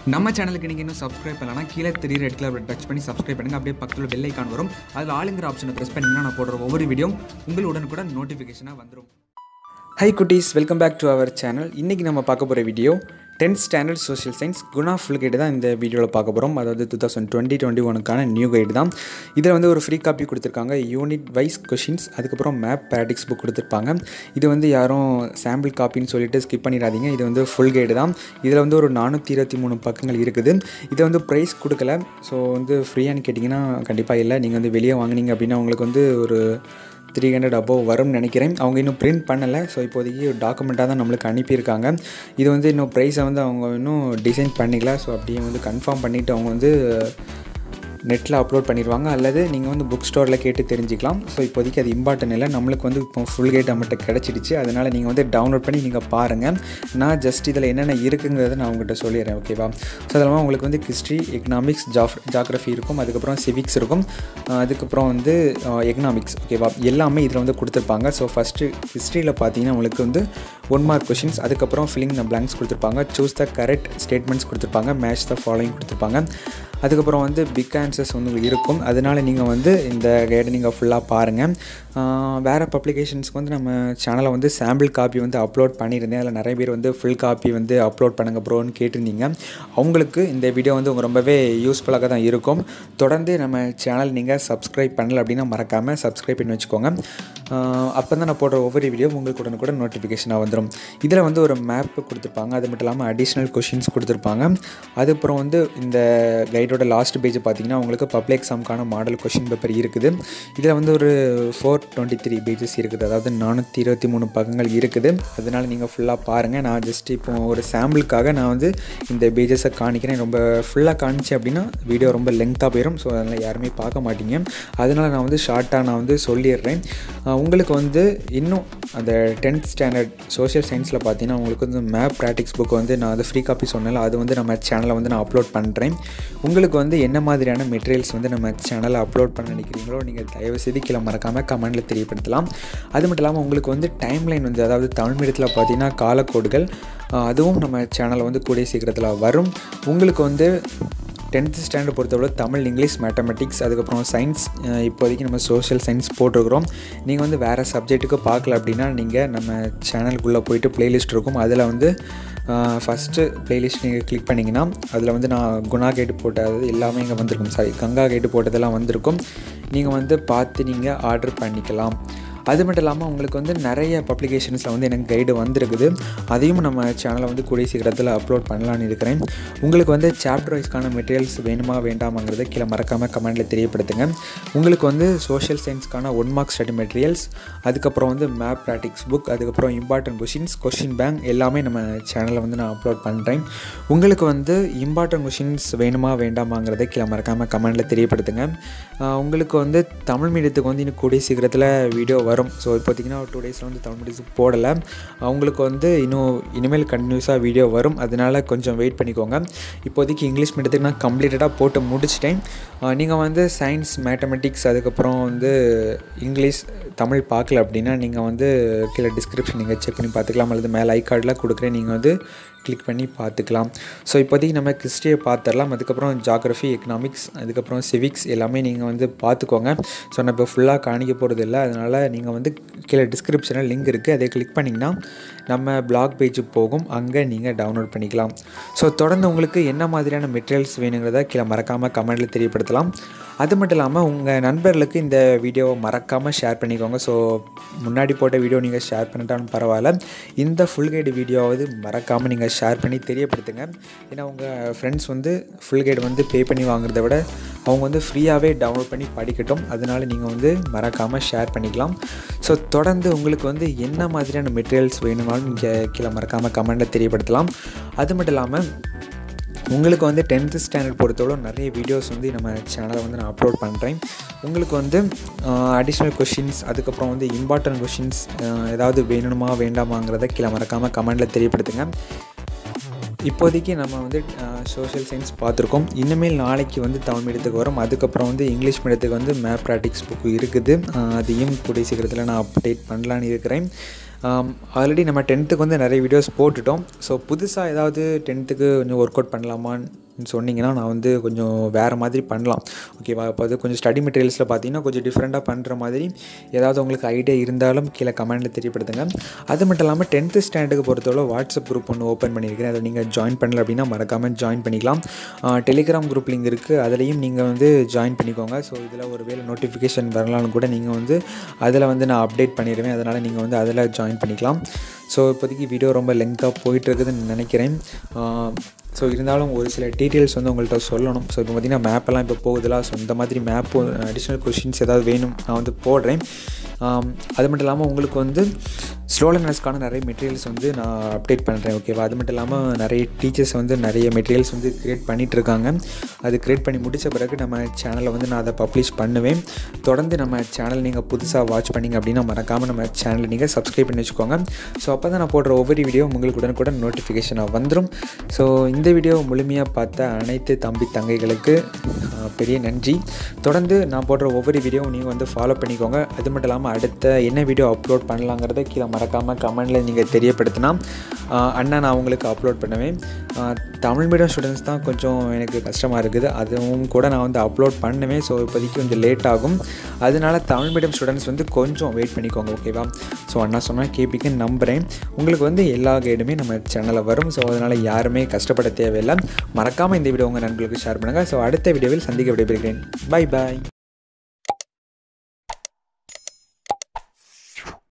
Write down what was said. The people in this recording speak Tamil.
நம்ம சேனலுக்கு நீங்கள் இன்னும் சப்ஸ்கிரைப் பண்ணலன்னா கீழே தெரிய ரெட் கலர் டச் பண்ணி சப்ஸ்கிரைப் பண்ணுங்கள் அப்படியே பக்கத்தில் பெல் ஐக்கான் வரும் அதில் ஆளுங்கிற ஆப்ஷனை ப்ரெஸ் பண்ணிங்கன்னா நான் போடுற ஒவ்வொரு வீடியோ உங்களுடன் கூட நோட்டிஃபிகேஷனாக வந்துடும் ஹை குட்டீஸ் welcome back to our channel இன்றைக்கி நம்ம பார்க்க போகிற video tenth standard social science Guna full guide தான் இந்த வீடியோவில் பார்க்க போகிறோம் அதாவது டூ தௌசண்ட் டுவெண்ட்டி டுவெண்ட்டி ஒனுக்கான நியூ கைடு தான் இதில் வந்து ஒரு ஃப்ரீ காப்பி கொடுத்துருக்காங்க யூனிட் வைஸ் கொஷின்ஸ் அதுக்கப்புறம் மேப் பேரடிக்ஸ் புக் கொடுத்துருப்பாங்க இது வந்து யாரும் சாம்பிள் காப்பின்னு சொல்லிட்டு ஸ்கிப் பண்ணிடாதீங்க இது வந்து ஃபுல் கைடு தான் இதில் வந்து ஒரு நானூற்றி இருபத்தி மூணு பக்கங்கள் இருக்குது இதை வந்து ப்ரைஸ் கொடுக்கல ஸோ வந்து ஃப்ரீயான்னு கேட்டிங்கன்னா கண்டிப்பாக இல்லை நீங்கள் வந்து வெளியே வாங்குனீங்க அப்படின்னா உங்களுக்கு வந்து ஒரு த்ரீ ஹண்ட்ரட் அபோவ் வரும்னு நினைக்கிறேன் அவங்க இன்னும் பிரிண்ட் பண்ணலை ஸோ இப்போதைக்கு டாக்குமெண்ட்டாக தான் நம்மளுக்கு அனுப்பியிருக்காங்க இது வந்து இன்னும் ப்ரைஸை வந்து அவங்க இன்னும் டிசைன் பண்ணிக்கல ஸோ அப்படியே வந்து கன்ஃபார்ம் பண்ணிவிட்டு அவங்க வந்து நெட்டில் அப்லோட் பண்ணிடுவாங்க அல்லது நீங்கள் வந்து புக் ஸ்டோரில் கேட்டு தெரிஞ்சுக்கலாம் ஸோ இப்போதைக்கு அது இம்பார்ட்டன் இல்லை நம்மளுக்கு வந்து இப்போ ஃபுல் கேட் நம்மகிட்ட கிடச்சிடுச்சு அதனால் நீங்கள் வந்து டவுன்லோட் பண்ணி நீங்கள் பாருங்கள் நான் ஜஸ்ட் இதில் என்னென்ன இருக்குங்கிறத நான் உங்கள்கிட்ட சொல்லிடுறேன் ஓகேவா ஸோ அதெல்லாம் உங்களுக்கு வந்து ஹிஸ்ட்ரி எக்கனாமிக்ஸ் ஜாஃப் ஜாக்ரஃபி இருக்கும் அதுக்கப்புறம் சிவிக்ஸ் இருக்கும் அஹ் அதுக்கப்புறம் வந்து எக்கனாமிக்ஸ் ஓகேவா எல்லாமே இதில் வந்து கொடுத்துருப்பாங்க ஸோ ஃபஸ்ட்டு ஹிஸ்ட்ரியில் பார்த்தீங்கன்னா உங்களுக்கு வந்து ஒன் மார்க் கொஷின்ஸ் அதுக்கப்புறம் ஃபில்லிங் த பிளாங்க்ஸ் கொடுத்துருப்பாங்க சூஸ் த கரெக்ட் ஸ்டேட்மெண்ட்ஸ் கொடுத்துருப்பாங்க மேட்ச் த ஃபாலோயிங் கொடுத்துருப்பாங்க அதுக்கப்புறம் வந்து பிக் ஆன்சர்ஸ் வந்து இருக்கும் அதனால் நீங்கள் வந்து இந்த கைடை நீங்கள் ஃபுல்லாக பாருங்கள் வேறு பப்ளிகேஷன்ஸ்க்கு வந்து நம்ம சேனலை வந்து சாம்பிள் காப்பி வந்து அப்லோட் பண்ணியிருந்தேன் அதில் நிறைய பேர் வந்து ஃபுல் காப்பி வந்து அப்லோட் பண்ணுங்க ப்ரோன்னு கேட்டிருந்தீங்க அவங்களுக்கு இந்த வீடியோ வந்து ரொம்பவே யூஸ்ஃபுல்லாக தான் இருக்கும் தொடர்ந்து நம்ம சேனல் நீங்கள் சப்ஸ்கிரைப் பண்ணல அப்படின்னா மறக்காமல் சப்ஸ்கிரைப் பண்ணி வச்சுக்கோங்க அப்போ தான் நான் போடுற ஒவ்வொரு வீடியோ உங்களுக்கு உடனே கூட நோட்டிஃபிகேஷனாக வந்துடும் இதில் வந்து ஒரு மேப் கொடுத்துருப்பாங்க அது மட்டும் இல்லாமல் அடிஷ்னல் கொஷின்ஸ் கொடுத்துருப்பாங்க அதுக்கப்புறம் வந்து இந்த கைடோட லாஸ்ட் பேஜ் பார்த்தீங்கன்னா உங்களுக்கு பப்ளிக் எக்ஸாமுக்கான மாடல் கொஷின் பேப்பர் இருக்குது இதில் வந்து ஒரு ஃபோர் டுவெண்ட்டி த்ரீ பேஜஸ் இருக்குது அதாவது நானூற்றி இருபத்தி மூணு பக்கங்கள் இருக்குது அதனால் நீங்கள் ஃபுல்லாக பாருங்கள் நான் ஜஸ்ட் இப்போ ஒரு சாம்பிளுக்காக நான் வந்து இந்த பேஜஸை காணிக்கிறேன் ரொம்ப ஃபுல்லாக காணிச்சேன் அப்படின்னா வீடியோ ரொம்ப லெங்க்த்தாக போயிடும் ஸோ அதனால் யாருமே பார்க்க மாட்டீங்க அதனால் நான் வந்து ஷார்ட்டாக நான் வந்து சொல்லிடுறேன் உங்களுக்கு வந்து இன்னும் அந்த டென்த் ஸ்டாண்டர்ட் சோஷியல் சயின்ஸில் பார்த்தீங்கன்னா உங்களுக்கு வந்து மேப் ப்ராக்டிக்ஸ் புக் வந்து நான் அது ஃப்ரீ காப்பி சொன்னேன் அது வந்து நம்ம சேனலில் வந்து நான் அப்லோட் பண்ணுறேன் உங்களுக்கு வந்து என்ன மாதிரியான மெட்டீரியல்ஸ் வந்து நம்ம சேனலில் அப்லோட் பண்ண நினைக்கிறீங்களோ நீங்கள் தயவு செய்து கீழே மறக்காமல் கமெண்ட்டில் தெரியப்படுத்தலாம் அது மட்டும் இல்லாமல் உங்களுக்கு வந்து டைம்லைன் வந்து அதாவது தமிழ் மீடியத்தில் பார்த்தீங்கன்னா காலக்கோடுகள் அதுவும் நம்ம சேனலில் வந்து கூடிய சீக்கிரத்தில் வரும் உங்களுக்கு வந்து டென்த்து ஸ்டாண்டர்ட் பொறுத்தவரை தமிழ் இங்கிலீஷ் மேத்தமெட்டிக்ஸ் அதுக்கப்புறம் சயின்ஸ் இப்போதைக்கு நம்ம சோஷியல் சயின்ஸ் போட்டிருக்கிறோம் நீங்கள் வந்து வேறு சப்ஜெக்ட்டுக்கு பார்க்கல அப்படின்னா நீங்கள் நம்ம சேனலுக்குள்ளே போயிட்டு ப்ளேலிஸ்ட் இருக்கும் அதில் வந்து ஃபஸ்ட்டு ப்ளேலிஸ்ட் நீங்கள் கிளிக் பண்ணிங்கன்னா அதில் வந்து நான் குணா கேட்டு போட்டது எல்லாமே இங்கே வந்திருக்கும் சாரி கங்கா கேட்டு போட்டதெல்லாம் வந்திருக்கும் நீங்கள் வந்து பார்த்து நீங்கள் ஆர்டர் பண்ணிக்கலாம் அது மட்டும் இல்லாமல் உங்களுக்கு வந்து நிறைய பப்ளிகேஷன்ஸில் வந்து எனக்கு கைடு வந்திருக்குது அதையும் நம்ம சேனலை வந்து கூடிய சீக்கிரத்தில் அப்லோட் பண்ணலான்னு இருக்கிறேன் உங்களுக்கு வந்து சாப்டர் வைஸ்க்கான மெட்டீரியல்ஸ் வேணுமா வேண்டாமாங்கிறத கீழே மறக்காமல் கமெண்ட்டில் தெரியப்படுத்துங்க உங்களுக்கு வந்து சோஷியல் சயின்ஸ்க்கான ஒன் மார்க் ஸ்டடி மெட்டீரியல்ஸ் அதுக்கப்புறம் வந்து மேப் ப்ராக்டிக்ஸ் புக் அதுக்கப்புறம் இம்பார்ட்டன்ட் கொஷின்ஸ் கொஷின் பேங்க் எல்லாமே நம்ம சேனலில் வந்து நான் அப்லோட் பண்ணுறேன் உங்களுக்கு வந்து இம்பார்ட்டன்ட் கொஷின்ஸ் வேணுமா வேண்டாமாங்கிறத கீழே மறக்காமல் கமெண்ட்டில் தெரியப்படுத்துங்க உங்களுக்கு வந்து தமிழ் மீடியத்துக்கு வந்து இன்னும் கூடிய சீக்கிரத்தில் வீடியோ வரும் வரும் ஸோ இப்போதைக்குன்னா ஒரு டூ டேஸில் வந்து தமிழ் மீடியத்துக்கு போடலை அவங்களுக்கு வந்து இன்னும் இனிமேல் கண்டினியூஸாக வீடியோ வரும் அதனால் கொஞ்சம் வெயிட் பண்ணிக்கோங்க இப்போதைக்கு இங்கிலீஷ் மீடியத்துக்கு நான் கம்ப்ளீட்டடாக போட்டு முடிச்சிட்டேன் நீங்கள் வந்து சயின்ஸ் மேத்தமெட்டிக்ஸ் அதுக்கப்புறம் வந்து இங்கிலீஷ் தமிழ் பார்க்கல அப்படின்னா நீங்கள் வந்து கீழே டிஸ்கிரிப்ஷன் நீங்கள் செக் பண்ணி பார்த்துக்கலாம் அல்லது மேலே ஐ கார்டில் கொடுக்குறேன் நீங்கள் வந்து கிளிக் பண்ணி பார்த்துக்கலாம் ஸோ இப்போதைக்கு நம்ம ஹிஸ்ட்ரியை பார்த்துடலாம் அதுக்கப்புறம் ஜாகிரஃபி எக்கனாமிக்ஸ் அதுக்கப்புறம் சிவிக்ஸ் எல்லாமே நீங்கள் வந்து பார்த்துக்கோங்க ஸோ நான் இப்போ ஃபுல்லாக காணிக்க போகிறது இல்லை அதனால் நீங்கள் வந்து கீழே டிஸ்கிரிப்ஷனில் லிங்க் இருக்குது அதை கிளிக் பண்ணிங்கன்னா நம்ம பிளாக் பேஜுக்கு போகும் அங்கே நீங்கள் டவுன்லோட் பண்ணிக்கலாம் ஸோ தொடர்ந்து உங்களுக்கு என்ன மாதிரியான மெட்டீரியல்ஸ் வேணுங்கிறத கீழே மறக்காமல் கமெண்ட்டில் தெரியப்படுத்தலாம் அது மட்டும் இல்லாமல் உங்கள் நண்பர்களுக்கு இந்த வீடியோவை மறக்காமல் ஷேர் பண்ணிக்கோங்க ஸோ முன்னாடி போட்ட வீடியோ நீங்கள் ஷேர் பண்ணிட்டாலும் பரவாயில்ல இந்த ஃபுல் கைடு வீடியோவது மறக்காமல் நீங்கள் ஷேர் பண்ணி தெரியப்படுத்துங்க ஏன்னா உங்கள் ஃப்ரெண்ட்ஸ் வந்து ஃபுல் கைடு வந்து பே பண்ணி வாங்குறத விட அவங்க வந்து ஃப்ரீயாகவே டவுன்லோட் பண்ணி படிக்கட்டும் அதனால் நீங்கள் வந்து மறக்காமல் ஷேர் பண்ணிக்கலாம் ஸோ தொடர்ந்து உங்களுக்கு வந்து என்ன மாதிரியான மெட்டீரியல்ஸ் வேணுமாலும் நீங்கள் கீழே மறக்காமல் கமெண்ட்டில் தெரியப்படுத்தலாம் அது மட்டும் இல்லாமல் உங்களுக்கு வந்து டென்த்து ஸ்டாண்டர்ட் பொறுத்தவரை நிறைய வீடியோஸ் வந்து நம்ம சேனலை வந்து நான் அப்லோட் பண்ணுறேன் உங்களுக்கு வந்து அடிஷ்னல் கொஷின்ஸ் அதுக்கப்புறம் வந்து இம்பார்ட்டன்ட் கொஷின்ஸ் ஏதாவது வேணுமா வேண்டாமாங்கிறத கீழே மறக்காமல் கமெண்டில் தெரியப்படுத்துங்க இப்போதைக்கு நம்ம வந்து சோஷியல் சயின்ஸ் பார்த்துருக்கோம் இனிமேல் நாளைக்கு வந்து தமிழ் மீடியத்துக்கு வரும் அதுக்கப்புறம் வந்து இங்கிலீஷ் மீடியத்துக்கு வந்து மேப் ப்ராக்டிக்ஸ் புக்கு இருக்குது அதையும் கூடிய சீக்கிரத்தில் நான் அப்டேட் பண்ணலான்னு இருக்கிறேன் ஆல்ரெடி நம்ம டென்த்துக்கு வந்து நிறைய வீடியோஸ் போட்டுட்டோம் ஸோ புதுசாக ஏதாவது டென்த்துக்கு கொஞ்சம் ஒர்க் அவுட் பண்ணலாமான்னு சொன்னீங்கன்னா நான் வந்து கொஞ்சம் வேறு மாதிரி பண்ணலாம் ஓகேவா இப்போ அது கொஞ்சம் ஸ்டடி மெட்டீரியல்ஸில் பார்த்தீங்கன்னா கொஞ்சம் டிஃப்ரெண்ட்டாக பண்ணுற மாதிரி ஏதாவது உங்களுக்கு ஐடியா இருந்தாலும் கீழே கமெண்ட்டில் தெரியப்படுத்துங்க அது மட்டும் இல்லாமல் டென்த்து ஸ்டாண்டர்டுக்கு பொறுத்தவரை வாட்ஸ்அப் குரூப் ஒன்று ஓப்பன் பண்ணியிருக்கிறேன் அதில் நீங்கள் ஜாயின் பண்ணல அப்படின்னா மறக்காமல் ஜாயின் பண்ணிக்கலாம் டெலிகிராம் குரூப் லிங்க் இருக்குது அதுலேயும் நீங்கள் வந்து ஜாயின் பண்ணிக்கோங்க ஸோ இதில் ஒரு வேலை நோட்டிஃபிகேஷன் வரலாம்னு கூட நீங்கள் வந்து அதில் வந்து நான் அப்டேட் பண்ணிடுவேன் அதனால் நீங்கள் வந்து அதில் ஜாயின் பண்ணிக்கலாம் ஸோ இப்போதைக்கு வீடியோ ரொம்ப லெங்காக போயிட்டுருக்குதுன்னு நினைக்கிறேன் ஸோ இருந்தாலும் ஒரு சில டீட்டெயில்ஸ் வந்து உங்கள்கிட்ட சொல்லணும் ஸோ இப்போ பார்த்திங்கன்னா மேப்பெல்லாம் இப்போ போகுதுல ஸோ இந்த மாதிரி மேப்பு அடிஷ்னல் கொஷின்ஸ் ஏதாவது வேணும் நான் வந்து போடுறேன் அது மட்டும் இல்லாமல் உங்களுக்கு வந்து ஸ்லோ லேர்னர்ஸ்க்கான நிறைய மெட்டீரியல்ஸ் வந்து நான் அப்டேட் பண்ணுறேன் ஓகேவா அது மட்டும் இல்லாமல் நிறைய டீச்சர்ஸ் வந்து நிறைய மெட்டீரியல்ஸ் வந்து க்ரியேட் பண்ணிகிட்டு இருக்காங்க அது க்ரியேட் பண்ணி முடித்த பிறகு நம்ம சேனலில் வந்து நான் அதை பப்ளிஷ் பண்ணுவேன் தொடர்ந்து நம்ம சேனல் நீங்கள் புதுசாக வாட்ச் பண்ணிங்க அப்படின்னா மறக்காமல் நம்ம சேனலை நீங்கள் சப்ஸ்கிரைப் பண்ணி வச்சுக்கோங்க ஸோ அப்போ தான் நான் போடுற ஒவ்வொரு வீடியோ உங்களுக்கு உடனுக்குடன் நோட்டிஃபிகேஷனாக வந்துடும் ஸோ இந்த வீடியோ முழுமையாக பார்த்த அனைத்து தம்பி தங்கைகளுக்கு பெரிய நன்றி தொடர்ந்து நான் போடுற ஒவ்வொரு வீடியோவும் நீங்கள் வந்து ஃபாலோ பண்ணிக்கோங்க அது மட்டும் இல்லாமல் அடுத்த என்ன வீடியோ அப்லோட் பண்ணலாங்கிறத கீழே மறக்காமல் கமெண்டில் நீங்கள் தெரியப்படுத்தினா அண்ணா நான் உங்களுக்கு அப்லோட் பண்ணுவேன் தமிழ் மீடியம் ஸ்டூடெண்ட்ஸ் தான் கொஞ்சம் எனக்கு கஷ்டமாக இருக்குது அதுவும் கூட நான் வந்து அப்லோட் பண்ணுவேன் ஸோ இப்போதைக்கு கொஞ்சம் லேட் ஆகும் அதனால தமிழ் மீடியம் ஸ்டூடெண்ட்ஸ் வந்து கொஞ்சம் வெயிட் பண்ணிக்கோங்க ஓகேவா ஸோ அண்ணா சொன்னால் கேபிக்குன்னு நம்புகிறேன் உங்களுக்கு வந்து எல்லா கைடுமே நம்ம சேனலில் வரும் ஸோ அதனால் யாருமே கஷ்டப்பட தேவையில்லை மறக்காமல் இந்த வீடியோ உங்கள் நண்பர்களுக்கு ஷேர் பண்ணுங்கள் ஸோ அடுத்த வீடியோவில் சந்திக்க விடைபெறுகிறேன் பை பாய்